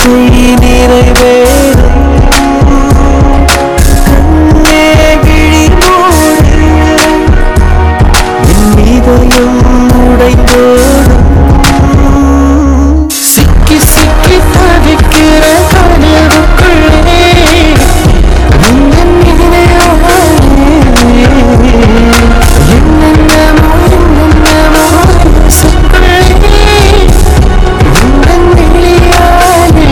ஆசை நிறைவேறும் கண்ணே விழி மூடு என் இதயம் உடைந்தோடும் சிக்கி சிக்கி தவிக்கிற கனவுக்குள்ளே உந்தன் நினைவாலே என்னென்னமோ என்னென்னமோ யோசிக்குள்ளே உந்தன் விழியாலே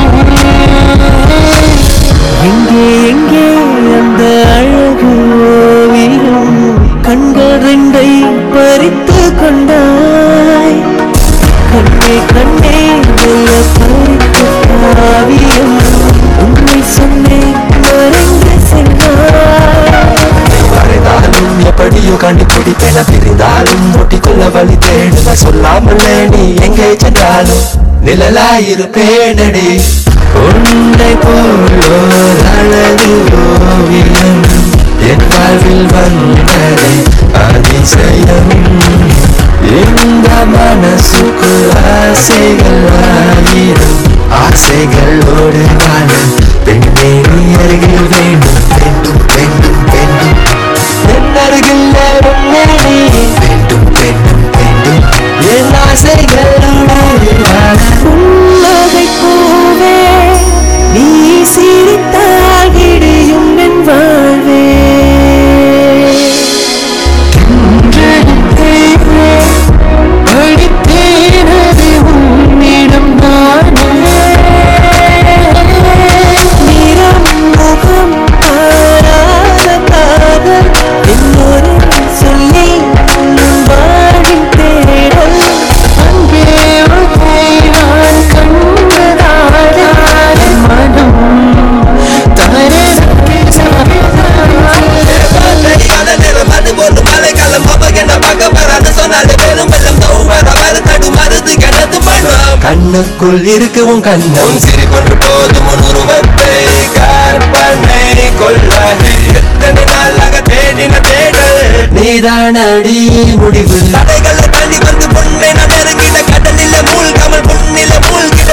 எங்கே எங்கே அந்த அழகு ஓவியம் கண்கள் ரெண்டை பறித்து கொண்டாய் கண்ணே கண்ணே மெல்ல பறித்து காவியம் உண்மை சொன்னேன் மறைந்து சென்றாய் மறைந்தாலும் எப்படியோ கண்டுபிடிப்பென பிரிந்தாலும் ஒட்டிக்கொள்ள வழி தேடுவ சொல்லாமலே நீ எங்கே சென்றாலும் நிழலாயிருப்பேனடி உன்னை போலோர் அழகு ஓவியம் என் வாழ்வில் வந்ததே அதிசயம் இந்த மனசுக்குள் ஆசைகள் ஆயிரம் ஆசைகளோடு வாழ பெண்ணே நீ அருகில் வேண்டும் வேண்டும் வேண்டும் வேண்டும் என் அருகில் நேரும் நீ வேண்டும் வேண்டும் வேண்டும் என் ஆசைகளோடு வாழ புன்னகை பூவே நீ சிரித்தால் விடியும் என் வாழ்வே கன்றெடுத்தேனே, படித்தேனது உன்னிடம் நானே நிறம் முகம் மாறாத காதல் இன்னொரு சொல்லி உன் வாழின் தேடல் அங்கே உன்னை நான் கண்டதால் மனம் தரதற்கு தெரியாத நேரம் அது போன்று மழைக்காலம் அப்ப என்ன பார்க்க வராது சொன்னாலே பெரும் வெள்ளம் தௌவர வர தடுமாறுது கிடந்து மனம் கண்ணுக்குள் இருக்கு உன் கண்ணம் சிரி கொண்டு போதும் உன் உருவத்தை கற்பனை கொள்ள எத்தனை நாளாக தேடின தேடல் நீதானடி முடிவு தடைகளை தாண்டி வந்து பொண்ணை நான் நெருங்கின கடலில மூழ்காமல் பொன்னில மூழ்கி